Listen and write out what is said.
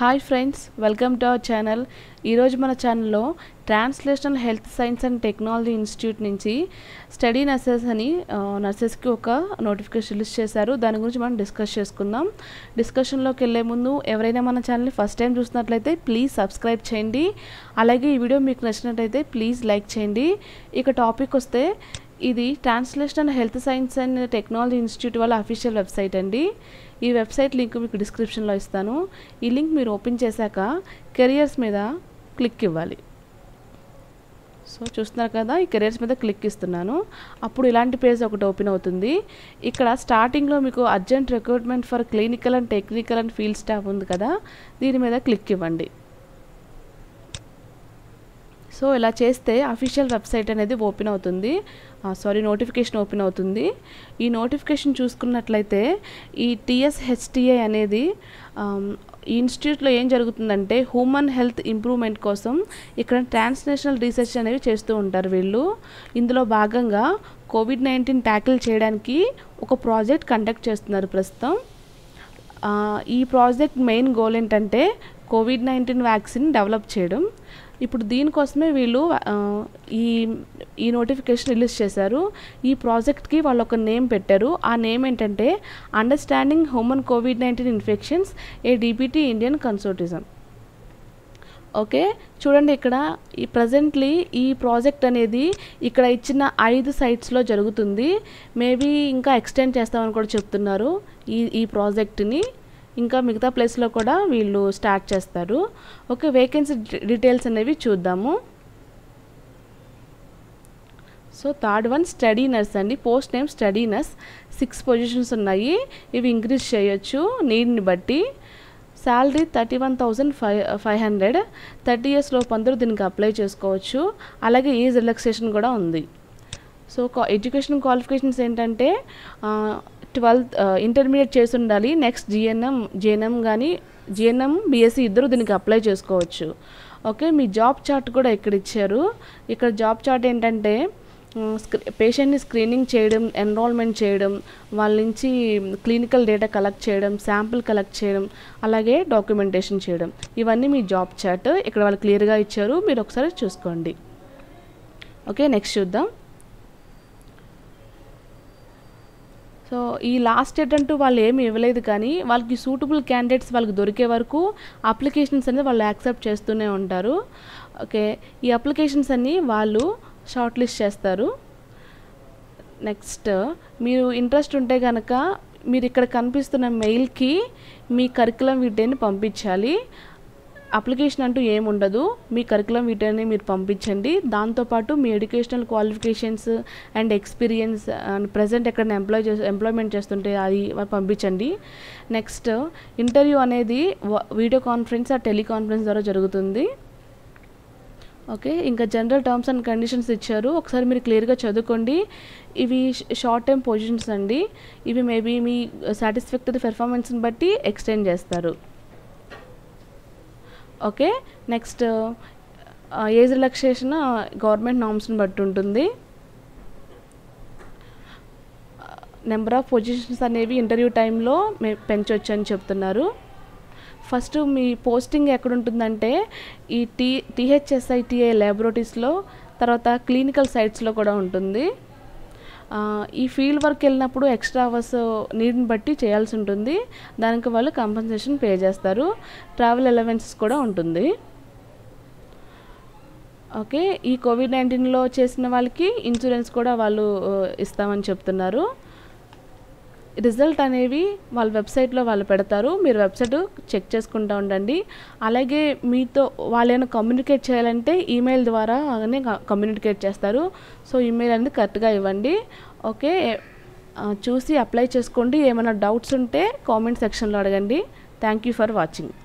hi friends welcome to our channel ఈరోజు మన ఛానల్లో translational health science and technology institute నుంచి స్టడీ నర్సెస్ అని నర్సెస్కి ఒక నోటిఫికేషన్ రిలీజ్ చేశారు దాని గురించి మనం డిస్కస్ చేసుకుందాం డిస్కషన్లోకి వెళ్ళే ముందు ఎవరైనా మన ఛానల్ని ఫస్ట్ టైం చూసినట్లయితే ప్లీజ్ సబ్స్క్రైబ్ చేయండి అలాగే ఈ వీడియో మీకు నచ్చినట్లయితే ప్లీజ్ లైక్ చేయండి ఇక టాపిక్ వస్తే ఇది translational health science and technology institute వాళ్ళ అఫీషియల్ వెబ్సైట్ అండి ఈ వెబ్సైట్ లింక్ మీకు డిస్క్రిప్షన్లో ఇస్తాను ఈ లింక్ మీరు ఓపెన్ చేశాక కెరియర్స్ మీద క్లిక్ ఇవ్వాలి సో చూస్తున్నారు కదా ఈ కెరియర్స్ మీద క్లిక్ ఇస్తున్నాను అప్పుడు ఇలాంటి పేజ్ ఒకటి ఓపెన్ అవుతుంది ఇక్కడ స్టార్టింగ్లో మీకు urgent recruitment for clinical and technical and field staff ఉంది కదా దీని మీద క్లిక్ ఇవ్వండి సో ఇలా చేస్తే అఫీషియల్ వెబ్సైట్ అనేది ఓపెన్ అవుతుంది సారీ నోటిఫికేషన్ ఓపెన్ అవుతుంది ఈ నోటిఫికేషన్ చూసుకున్నట్లయితే ఈ టీఎస్హెచ్టిఐ అనేది ఈ ఇన్స్టిట్యూట్లో ఏం జరుగుతుందంటే హ్యూమన్ హెల్త్ ఇంప్రూవ్మెంట్ కోసం ఇక్కడ ట్రాన్స్నేషనల్ రీసెర్చ్ అనేవి చేస్తూ ఉంటారు వీళ్ళు ఇందులో భాగంగా కోవిడ్ నైన్టీన్ ట్యాకిల్ చేయడానికి ఒక ప్రాజెక్ట్ కండక్ట్ చేస్తున్నారు ప్రస్తుతం ఈ ప్రాజెక్ట్ మెయిన్ గోల్ ఏంటంటే కోవిడ్ నైన్టీన్ వ్యాక్సిన్ డెవలప్ చేయడం ఇప్పుడు దీనికోసమే వీళ్ళు ఈ ఈ నోటిఫికేషన్ రిలీజ్ చేశారు ఈ ప్రాజెక్ట్కి వాళ్ళు ఒక నేమ్ పెట్టారు ఆ నేమ్ ఏంటంటే understanding human Covid nineteen infections a DBT Indian consortium okay చూడండి ఇక్కడ ఈ ప్రజెంట్లీ ఈ ప్రాజెక్ట్ అనేది ఇక్కడ ఇచ్చిన ఐదు సైట్స్లో జరుగుతుంది మేబీ ఇంకా ఎక్స్టెండ్ చేస్తామని కూడా చెప్తున్నారు ఈ ఈ ప్రాజెక్ట్ని ఇంకా మిగతా ప్లేస్లో కూడా వీళ్ళు స్టార్ట్ చేస్తారు ఓకే వేకెన్సీ డీటెయిల్స్ అనేవి చూద్దాము so third one study nurse అండి post name study nurse six positions ఉన్నాయి ఇవి ఇంక్రీజ్ చేయొచ్చు నీడ్ని బట్టి salary thirty one thousand five five hundred thirty years లోపు అందరూ దీనికి అప్లై చేసుకోవచ్చు అలాగే ఏజ్ రిలాక్సేషన్ కూడా ఉంది సో ఎడ్యుకేషన్ క్వాలిఫికేషన్స్ ఏంటంటే ట్వెల్త్ ఇంటర్మీడియట్ చేసి ఉండాలి నెక్స్ట్ జిఎన్ఎం జిఎన్ఎం కానీ జిఎన్ఎం బీఎస్సీ ఇద్దరు దీనికి అప్లై చేసుకోవచ్చు ఓకే మీ జాబ్ చార్ట్ కూడా ఇక్కడ ఇచ్చారు ఇక్కడ జాబ్ చార్ట్ ఏంటంటే పేషెంట్ని స్క్రీనింగ్ చేయడం ఎన్రోల్మెంట్ చేయడం వాళ్ళ నుంచి క్లినికల్ డేటా కలెక్ట్ చేయడం శాంపిల్ కలెక్ట్ చేయడం అలాగే డాక్యుమెంటేషన్ చేయడం ఇవన్నీ మీ జాబ్ చార్ట్ ఇక్కడ వాళ్ళు క్లియర్గా ఇచ్చారు మీరు ఒకసారి చూసుకోండి ఓకే నెక్స్ట్ చూద్దాం సో ఈ లాస్ట్ డేట్ అంటూ వాళ్ళు ఏమి ఇవ్వలేదు కానీ వాళ్ళకి సూటబుల్ క్యాండిడేట్స్ వాళ్ళకి దొరికే వరకు అప్లికేషన్స్ అనేది వాళ్ళు యాక్సెప్ట్ చేస్తూనే ఉంటారు ఓకే ఈ అప్లికేషన్స్ అన్నీ వాళ్ళు షార్ట్ లిస్ట్ చేస్తారు నెక్స్ట్ మీరు ఇంట్రెస్ట్ ఉంటే కనుక మీరు ఇక్కడ కనిపిస్తున్న మెయిల్కి మీ కరికులం వీటిని పంపించాలి అప్లికేషన్ అంటూ ఏముండదు మీ కరికులం వీటిని మీరు పంపించండి దాంతోపాటు మీ educational qualifications and experience and present ఎక్కడ ఎంప్లాయ్ చేసి ఎంప్లాయ్మెంట్ చేస్తుంటే అది పంపించండి నెక్స్ట్ ఇంటర్వ్యూ అనేది వీడియో కాన్ఫరెన్స్ ఆ టెలికాన్ఫరెన్స్ ద్వారా జరుగుతుంది ఓకే ఇంకా జనరల్ టర్మ్స్ అండ్ కండిషన్స్ ఇచ్చారు ఒకసారి మీరు క్లియర్గా చదువుకోండి ఇవి షార్ట్ టైం పొజిషన్స్ అండి ఇవి మేబీ మీ సాటిస్ఫాక్టరీ పెర్ఫార్మెన్స్ని బట్టి ఎక్స్టెండ్ చేస్తారు okay next age relaxation government నామ్స్ని బట్టి ఉంటుంది నెంబర్ ఆఫ్ పొజిషన్స్ అనేవి ఇంటర్వ్యూ టైంలో పెంచవచ్చు అని చెప్తున్నారు ఫస్ట్ మీ పోస్టింగ్ ఎక్కడ ఉంటుందంటే ఈ టీ టీహెచ్ఎస్ఐటిఐ ల్యాబొరేటరీస్లో తర్వాత క్లినికల్ సైట్స్లో కూడా ఉంటుంది ఈ ఫీల్డ్ వర్క్ వెళ్ళినప్పుడు ఎక్స్ట్రా అవర్స్ నీడ్ని బట్టి చేయాల్సి ఉంటుంది దానికి వాళ్ళు కంపన్సేషన్ పే చేస్తారు ట్రావెల్ అలవెన్సెస్ కూడా ఉంటుంది ఓకే ఈ కోవిడ్ నైన్టీన్లో చేసిన వాళ్ళకి ఇన్సూరెన్స్ కూడా వాళ్ళు ఇస్తామని చెప్తున్నారు రిజల్ట్ అనేవి వాళ్ళ వెబ్సైట్లో వాళ్ళు పెడతారు మీరు వెబ్సైట్ చెక్ చేసుకుంటూ ఉండండి అలాగే మీతో వాళ్ళైనా కమ్యూనికేట్ చేయాలంటే ఈమెయిల్ ద్వారా కమ్యూనికేట్ చేస్తారు సో ఈమెయిల్ అనేది కరెక్ట్గా ఇవ్వండి ఓకే చూసి అప్లై చేసుకోండి ఏమైనా డౌట్స్ ఉంటే కామెంట్ సెక్షన్లో అడగండి థ్యాంక్ యూ ఫర్ వాచింగ్